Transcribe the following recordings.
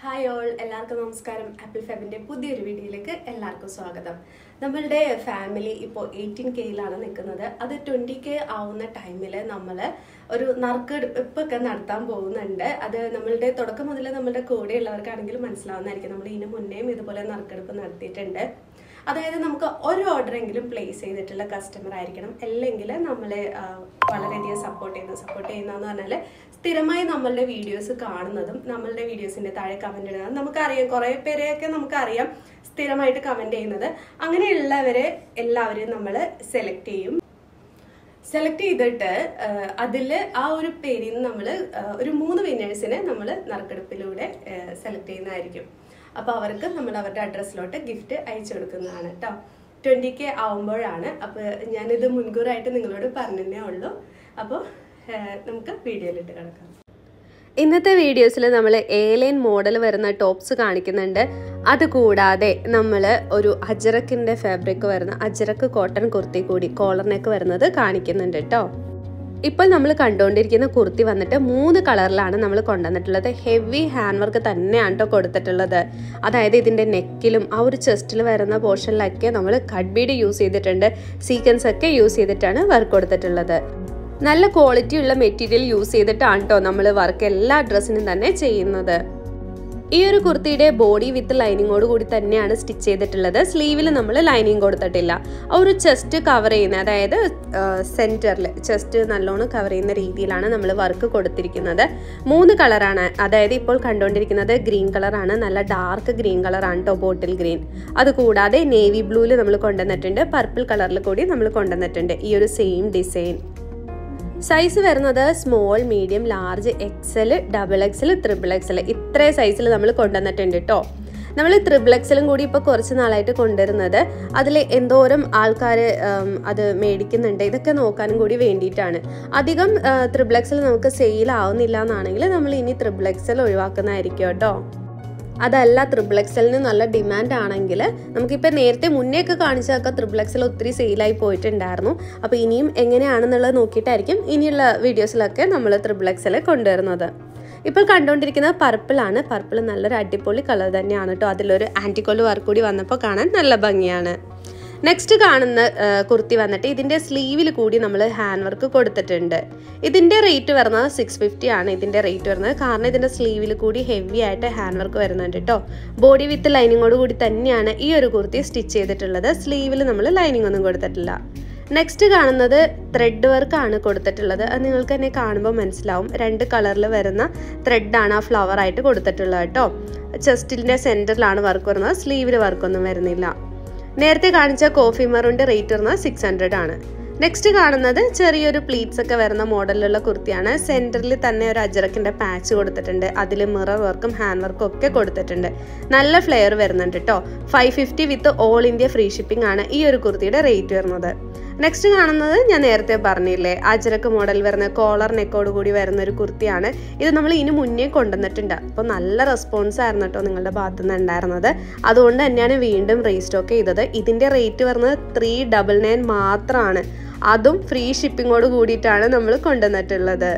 hi all എല്ലാവർക്കും നമസ്കാരം apple ഫാബിന്റെ പുതിയൊരു വീഡിയോയിലേക്ക് എല്ലാവർക്കും സ്വാഗതം നമ്മളുടെ ഫാമിലി ഇപ്പോൾ എയ്റ്റീൻ കെയിലാണ് നിൽക്കുന്നത് അത് ട്വന്റി കെ ആവുന്ന ടൈമിൽ നമ്മൾ ഒരു നറുക്കെടുപ്പൊക്കെ നടത്താൻ പോകുന്നുണ്ട് അത് നമ്മളുടെ തുടക്കം മുതൽ നമ്മളുടെ കൂടെയുള്ളവർക്കാണെങ്കിലും മനസ്സിലാവുന്നതായിരിക്കും നമ്മൾ ഇതിന് മുന്നേയും ഇതുപോലെ നറുക്കെടുപ്പ് നടത്തിയിട്ടുണ്ട് അതായത് നമുക്ക് ഒരു ഓർഡറെങ്കിലും പ്ലേസ് ചെയ്തിട്ടുള്ള കസ്റ്റമർ ആയിരിക്കണം അല്ലെങ്കിൽ നമ്മളെ ആ, വളരെയധികം സപ്പോർട്ട് ചെയ്യുന്ന സപ്പോർട്ട് ചെയ്യുന്നതെന്ന് പറഞ്ഞാൽ സ്ഥിരമായി നമ്മളുടെ വീഡിയോസ് കാണുന്നതും നമ്മളുടെ വീഡിയോസിന്റെ താഴെ കമന്റ് ഇടുന്നതും നമുക്കറിയാം കുറേ പേരെയൊക്കെ നമുക്കറിയാം സ്ഥിരമായിട്ട് കമന്റ് ചെയ്യുന്നത് അങ്ങനെയുള്ളവരെ എല്ലാവരെയും നമ്മൾ സെലക്ട് ചെയ്യും സെലക്ട് ചെയ്തിട്ട് അതിൽ ആ ഒരു പേരിൽ നിന്ന് നമ്മൾ ഒരു മൂന്ന് വിന്നേഴ്സിനെ നമ്മൾ നറുക്കെടുപ്പിലൂടെ സെലക്ട് ചെയ്യുന്നതായിരിക്കും അപ്പോൾ അവർക്ക് നമ്മൾ അവരുടെ അഡ്രസ്സിലോട്ട് ഗിഫ്റ്റ് അയച്ചു കൊടുക്കുന്നതാണ് കേട്ടോ ട്വൻറ്റി കെ ആവുമ്പോഴാണ് അപ്പോൾ ഞാനിത് മുൻകൂറായിട്ട് നിങ്ങളോട് പറഞ്ഞതേ ഉള്ളൂ അപ്പോൾ നമുക്ക് വീഡിയോയിലിട്ട് കിടക്കാം ഇന്നത്തെ വീഡിയോസിൽ നമ്മൾ ഏലൈൻ മോഡൽ വരുന്ന ടോപ്സ് കാണിക്കുന്നുണ്ട് അതുകൂടാതെ നമ്മൾ ഒരു അജറക്കിൻ്റെ ഫാബ്രിക് വരുന്ന അജറക്ക് കോട്ടൺ കുർത്തി കൂടി കോളർ നെക്ക് വരുന്നത് കാണിക്കുന്നുണ്ട് കേട്ടോ ഇപ്പോൾ നമ്മൾ കണ്ടുകൊണ്ടിരിക്കുന്ന കുർത്തി വന്നിട്ട് മൂന്ന് കളറിലാണ് നമ്മൾ കൊണ്ടുവന്നിട്ടുള്ളത് ഹെവി ഹാൻഡ് വർക്ക് തന്നെയാണ് കേട്ടോ കൊടുത്തിട്ടുള്ളത് അതായത് ഇതിൻ്റെ നെക്കിലും ആ ഒരു ചെസ്റ്റിൽ വരുന്ന പോർഷനിലൊക്കെ നമ്മൾ കട്ട് ബീഡ് യൂസ് ചെയ്തിട്ടുണ്ട് സീക്വൻസ് ഒക്കെ യൂസ് ചെയ്തിട്ടാണ് വർക്ക് കൊടുത്തിട്ടുള്ളത് നല്ല ക്വാളിറ്റി ഉള്ള മെറ്റീരിയൽ യൂസ് ചെയ്തിട്ടാണ് കേട്ടോ നമ്മൾ വർക്ക് എല്ലാ ഡ്രസ്സിനും തന്നെ ചെയ്യുന്നത് ഈ ഒരു കുർത്തിയുടെ ബോഡി വിത്ത് ലൈനിങ്ങോട് കൂടി തന്നെയാണ് സ്റ്റിച്ച് ചെയ്തിട്ടുള്ളത് സ്ലീവിൽ നമ്മൾ ലൈനിങ് കൊടുത്തിട്ടില്ല ആ ഒരു ചെസ്റ്റ് കവർ ചെയ്യുന്ന അതായത് സെൻറ്ററിൽ ചെസ്റ്റ് നല്ലോണം കവർ ചെയ്യുന്ന രീതിയിലാണ് നമ്മൾ വർക്ക് കൊടുത്തിരിക്കുന്നത് മൂന്ന് കളറാണ് അതായത് ഇപ്പോൾ കണ്ടുകൊണ്ടിരിക്കുന്നത് ഗ്രീൻ കളറാണ് നല്ല ഡാർക്ക് ഗ്രീൻ കളറാണ് കേട്ടോ ബോട്ടിൽ ഗ്രീൻ അതുകൂടാതെ നേവി ബ്ലൂവിൽ നമ്മൾ കൊണ്ടുവന്നിട്ടുണ്ട് പർപ്പിൾ കളറിൽ കൂടി നമ്മൾ കൊണ്ടുവന്നിട്ടുണ്ട് ഈ ഒരു സെയിം ഡിസൈൻ സൈസ് വരുന്നത് small medium large XL double XL triple XL ഇത്രയും സൈസിൽ നമ്മൾ കൊണ്ടുവന്നിട്ടുണ്ട് കേട്ടോ നമ്മൾ ത്രിബിൾ എക്സലും കൂടി ഇപ്പോൾ കുറച്ച് നാളായിട്ട് കൊണ്ടുവരുന്നത് അതിൽ എന്തോരം ആൾക്കാർ അത് മേടിക്കുന്നുണ്ട് ഇതൊക്കെ നോക്കാനും കൂടി വേണ്ടിയിട്ടാണ് അധികം ത്രിബിൾ എക്സൽ നമുക്ക് സെയിൽ ആവുന്നില്ല എന്നാണെങ്കിൽ നമ്മൾ ഇനി ത്രിബിൾ എക്സൽ ഒഴിവാക്കുന്നതായിരിക്കും കേട്ടോ അതല്ല ത്രിബിൾ എക്സലിന് നല്ല ഡിമാൻഡ് ആണെങ്കിൽ നമുക്കിപ്പോൾ നേരത്തെ മുന്നേ ഒക്കെ കാണിച്ചതൊക്കെ ത്രിബിൾ എക്സൽ ഒത്തിരി സെയിലായി പോയിട്ടുണ്ടായിരുന്നു അപ്പോൾ ഇനിയും എങ്ങനെയാണെന്നുള്ളത് നോക്കിയിട്ടായിരിക്കും ഇനിയുള്ള വീഡിയോസിലൊക്കെ നമ്മൾ ത്രിബിൾ എക്സൽ കൊണ്ടുവരുന്നത് ഇപ്പോൾ കണ്ടുകൊണ്ടിരിക്കുന്നത് പർപ്പിളാണ് പർപ്പിൾ നല്ലൊരു അടിപൊളി കളർ തന്നെയാണ് കേട്ടോ അതിലൊരു ആൻറ്റിക്കോൾ വർക്ക് കൂടി വന്നപ്പോൾ കാണാൻ നല്ല ഭംഗിയാണ് നെക്സ്റ്റ് കാണുന്ന ആ, കുർത്തി വന്നിട്ട് ഇതിൻ്റെ സ്ലീവിൽ കൂടി നമ്മൾ ഹാൻഡ് വർക്ക് കൊടുത്തിട്ടുണ്ട് ഇതിൻ്റെ റേറ്റ് വരുന്നത് സിക്സ് ഫിഫ്റ്റി ആണ് ഇതിൻ്റെ റേറ്റ് വരുന്നത് കാരണം ഇതിൻ്റെ സ്ലീവിൽ കൂടി ഹെവി ആയിട്ട് ഹാൻഡ് വർക്ക് വരുന്നുണ്ട് കേട്ടോ ബോഡി വിത്ത് ലൈനിങ്ങോട് കൂടി തന്നെയാണ് ഈ ഒരു കുർത്തി സ്റ്റിച്ച് ചെയ്തിട്ടുള്ളത് സ്ലീവിൽ നമ്മൾ ലൈനിങ് ഒന്നും കൊടുത്തിട്ടില്ല നെക്സ്റ്റ് കാണുന്നത് ത്രെഡ് വർക്കാണ് കൊടുത്തിട്ടുള്ളത് അത് നിങ്ങൾക്ക് തന്നെ കാണുമ്പോൾ മനസ്സിലാവും രണ്ട് കളറിൽ വരുന്ന ത്രെഡാണ് ആ ഫ്ലവർ ആയിട്ട് കൊടുത്തിട്ടുള്ളത് കേട്ടോ ചെസ്റ്റിൻ്റെ സെൻറ്ററിലാണ് വർക്ക് വരുന്നത് സ്ലീവിൽ വർക്കൊന്നും വരുന്നില്ല നേരത്തെ കാണിച്ച കോഫി മറൂൻ്റെ റേറ്റ് വരുന്നത് സിക്സ് ഹൺഡ്രഡ് ആണ് നെക്സ്റ്റ് കാണുന്നത് ചെറിയൊരു പ്ലീറ്റ്സ് ഒക്കെ വരുന്ന മോഡലിലുള്ള കുർത്തിയാണ് സെൻറ്ററിൽ തന്നെ ഒരു അജറക്കിൻ്റെ പാച്ച് കൊടുത്തിട്ടുണ്ട് അതിൽ മിറർ വർക്കും ഹാൻഡ് വർക്കും ഒക്കെ കൊടുത്തിട്ടുണ്ട് നല്ല ഫ്ലെയർ വരുന്നുണ്ട് കേട്ടോ five fifty with all India free shipping ആണ് ഈ ഒരു കുർത്തിയുടെ റേറ്റ് വരുന്നത് നെക്സ്റ്റ് കാണുന്നത് ഞാൻ നേരത്തെ പറഞ്ഞില്ലേ അജറക്ക് മോഡൽ വരുന്ന കോളർ നെക്കോട് കൂടി വരുന്ന ഒരു കുർത്തിയാണ് ഇത് നമ്മൾ ഇനി മുന്നേ കൊണ്ടുവന്നിട്ടുണ്ട് അപ്പോൾ നല്ല റെസ്പോൺസ് ആയിരുന്നു കേട്ടോ നിങ്ങളുടെ ഭാഗത്തു നിന്ന് ഉണ്ടായിരുന്നത് അതുകൊണ്ട് തന്നെയാണ് വീണ്ടും റീസ്റ്റോക്ക് ചെയ്തത് ഇതിൻ്റെ റേറ്റ് വരുന്നത് ത്രീ ഡബിൾ നയൻ മാത്രമാണ് അതും ഫ്രീ ഷിപ്പിങ്ങോട് കൂടിയിട്ടാണ് നമ്മൾ കൊണ്ടുവന്നിട്ടുള്ളത്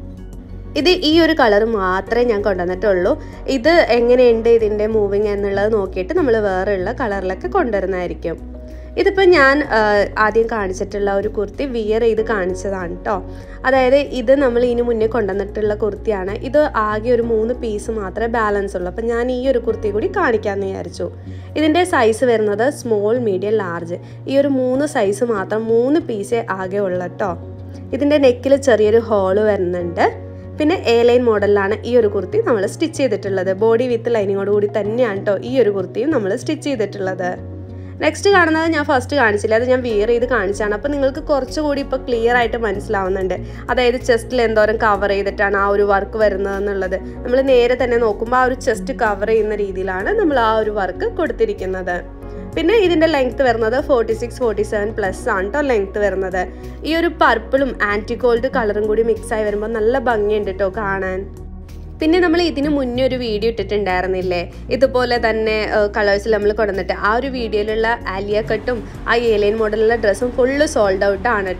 ഇത് ഈ ഒരു കളർ മാത്രമേ ഞാൻ കൊണ്ടുവന്നിട്ടുള്ളൂ ഇത് എങ്ങനെയുണ്ട് ഇതിൻ്റെ മൂവിങ് എന്നുള്ളത് നോക്കിയിട്ട് നമ്മൾ വേറെയുള്ള കളറിലൊക്കെ കൊണ്ടുവരുന്നതായിരിക്കും ഇതിപ്പോൾ ഞാൻ ആ, ആദ്യം കാണിച്ചിട്ടുള്ള ഒരു കുർത്തി വിയർ ചെയ്ത് കാണിച്ചതാണ് കേട്ടോ അതായത് ഇത് നമ്മൾ ഇതിന് മുന്നേ കൊണ്ടുവന്നിട്ടുള്ള കുർത്തിയാണ് ഇത് ആകെ ഒരു മൂന്ന് പീസ് മാത്രമേ ബാലൻസ് ഉള്ളൂ അപ്പോൾ ഞാൻ ഈ ഒരു കുർത്തി കൂടി കാണിക്കാമെന്ന് വിചാരിച്ചു ഇതിൻ്റെ സൈസ് വരുന്നത് സ്മോൾ മീഡിയം ലാർജ് ഈ ഒരു മൂന്ന് സൈസ് മാത്രം മൂന്ന് പീസേ ആകെ ഉള്ളൂ കേട്ടോ ഇതിൻ്റെ നെക്കിൽ ചെറിയൊരു ഹോള് വരുന്നുണ്ട് പിന്നെ എ ലൈൻ മോഡലിലാണ് ഈ ഒരു കുർത്തി നമ്മൾ സ്റ്റിച്ച് ചെയ്തിട്ടുള്ളത് ബോഡി വിത്ത് ലൈനിങ്ങോട് കൂടി തന്നെയാണ് കേട്ടോ ഈ ഒരു കുർത്തിയും നമ്മൾ സ്റ്റിച്ച് ചെയ്തിട്ടുള്ളത് നെക്സ്റ്റ് കാണുന്നത് ഞാൻ ഫസ്റ്റ് കാണിച്ചില്ല അത് ഞാൻ വിയർ ചെയ്ത് കാണിച്ചാണ് അപ്പോൾ നിങ്ങൾക്ക് കുറച്ചുകൂടി ഇപ്പോൾ ക്ലിയർ ആയിട്ട് മനസ്സിലാവുന്നുണ്ട് അതായത് ചെസ്റ്റിൽ എന്തോരം കവർ ചെയ്തിട്ടാണ് ആ ഒരു വർക്ക് വരുന്നത് എന്നുള്ളത് നമ്മൾ നേരെ തന്നെ നോക്കുമ്പോൾ ആ ഒരു ചെസ്റ്റ് കവർ ചെയ്യുന്ന രീതിയിലാണ് നമ്മൾ ആ ഒരു വർക്ക് കൊടുത്തിരിക്കുന്നത് പിന്നെ ഇതിന്റെ ലെങ്ത് വരുന്നത് forty six forty seven plus ആണ് കേട്ടോ ലെങ്ത് വരുന്നത് ഈ ഒരു പർപ്പിളും ആൻറ്റി ഗോൾഡ് കളറും കൂടി മിക്സ് ആയി വരുമ്പോൾ നല്ല ഭംഗിയുണ്ട് കേട്ടോ കാണാൻ പിന്നെ നമ്മൾ ഇതിന് മുന്നേ ഒരു വീഡിയോ ഇട്ടിട്ടുണ്ടായിരുന്നില്ലേ ഇതുപോലെ തന്നെ കളേഴ്സിൽ നമ്മൾ കൊണ്ടുവന്നിട്ട് ആ ഒരു വീഡിയോയിലുള്ള ആലിയ കട്ടും ആ ഏലിയൻ മോഡലുള്ള ഡ്രസ്സും ഫുള്ള് സോൾഡ് ഔട്ട് ആണ് കേട്ടോ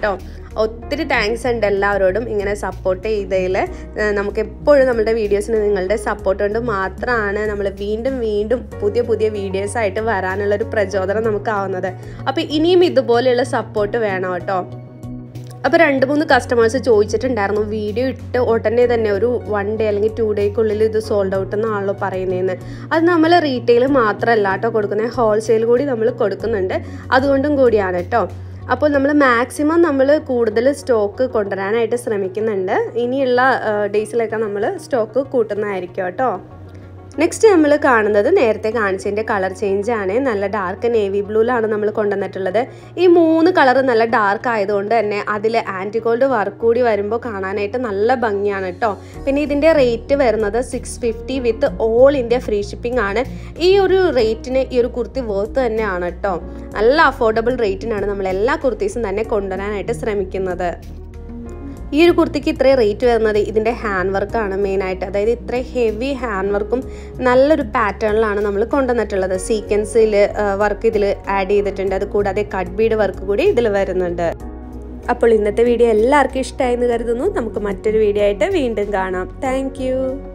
ഒത്തിരി താങ്ക്സ് ഉണ്ട് എല്ലാവരോടും ഇങ്ങനെ സപ്പോർട്ട് ചെയ്തതിൽ നമുക്ക് എപ്പോഴും നമ്മുടെ വീഡിയോസിന് നിങ്ങളുടെ സപ്പോർട്ട് കൊണ്ട് മാത്രമാണ് നമ്മൾ വീണ്ടും വീണ്ടും പുതിയ പുതിയ വീഡിയോസ് ആയിട്ട് വരാനുള്ളൊരു പ്രചോദനം നമുക്കാവുന്നത് അപ്പോൾ ഇനിയും ഇതുപോലെയുള്ള സപ്പോർട്ട് വേണം കേട്ടോ അപ്പോൾ രണ്ട് മൂന്ന് കസ്റ്റമേഴ്സ് ചോദിച്ചിട്ടുണ്ടായിരുന്നു വീഡിയോ ഇട്ട് ഉടനെ തന്നെ ഒരു വൺ ഡേ അല്ലെങ്കിൽ ടു ഡേക്കുള്ളിൽ ഇത് സോൾഡ് ഔട്ട് എന്നാണല്ലോ പറയുന്നതെന്ന് അത് നമ്മൾ റീറ്റെയിൽ മാത്രമല്ല കേട്ടോ കൊടുക്കുന്നത് ഹോൾസെയിൽ കൂടി നമ്മൾ കൊടുക്കുന്നുണ്ട് അതുകൊണ്ടും കൂടിയാണ് കേട്ടോ അപ്പോൾ നമ്മൾ മാക്സിമം നമ്മൾ കൂടുതൽ സ്റ്റോക്ക് കൊണ്ടുവരാനായിട്ട് ശ്രമിക്കുന്നുണ്ട് ഇനിയുള്ള ഡേയ്സിലൊക്കെ നമ്മൾ സ്റ്റോക്ക് കൂട്ടുന്നതായിരിക്കും കേട്ടോ നെക്സ്റ്റ് നമ്മൾ കാണുന്നത് നേരത്തെ കാണിച്ചതിൻ്റെ കളർ ചേഞ്ച് ആണ് നല്ല ഡാർക്ക് നേവി ബ്ലൂയിലാണ് നമ്മൾ കൊണ്ടുവന്നിട്ടുള്ളത് ഈ മൂന്ന് കളർ നല്ല ഡാർക്ക് ആയതുകൊണ്ട് തന്നെ അതിൽ ആൻറ്റിഗോൾഡ് വർക്ക് കൂടി വരുമ്പോൾ കാണാനായിട്ട് നല്ല ഭംഗിയാണ് കേട്ടോ പിന്നെ ഇതിൻ്റെ റേറ്റ് വരുന്നത് six fifty with all India free shipping ആണ് ഈ ഒരു റേറ്റിന് ഈ ഒരു കുർത്തി വർത്ത് തന്നെയാണ് കേട്ടോ നല്ല അഫോർഡബിൾ റേറ്റിനാണ് നമ്മൾ എല്ലാ കുർത്തീസും തന്നെ കൊണ്ടുവരാനായിട്ട് ശ്രമിക്കുന്നത് ഈ ഒരു കുർത്തിക്ക് ഇത്രയും റേറ്റ് വരുന്നത് ഇതിൻ്റെ ഹാൻഡ് വർക്കാണ് മെയിനായിട്ട് അതായത് ഇത്ര ഹെവി ഹാൻഡ് വർക്കും നല്ലൊരു പാറ്റേണിലാണ് നമ്മൾ കൊണ്ടുവന്നിട്ടുള്ളത് സീക്വൻസിൽ വർക്ക് ഇതിൽ ആഡ് ചെയ്തിട്ടുണ്ട് അത് കൂടാതെ കട്ട് ബീഡ് വർക്ക് കൂടി ഇതിൽ വരുന്നുണ്ട് അപ്പോൾ ഇന്നത്തെ വീഡിയോ എല്ലാവർക്കും ഇഷ്ടമായി എന്ന് കരുതുന്നു നമുക്ക് മറ്റൊരു വീഡിയോ ആയിട്ട് വീണ്ടും കാണാം താങ്ക്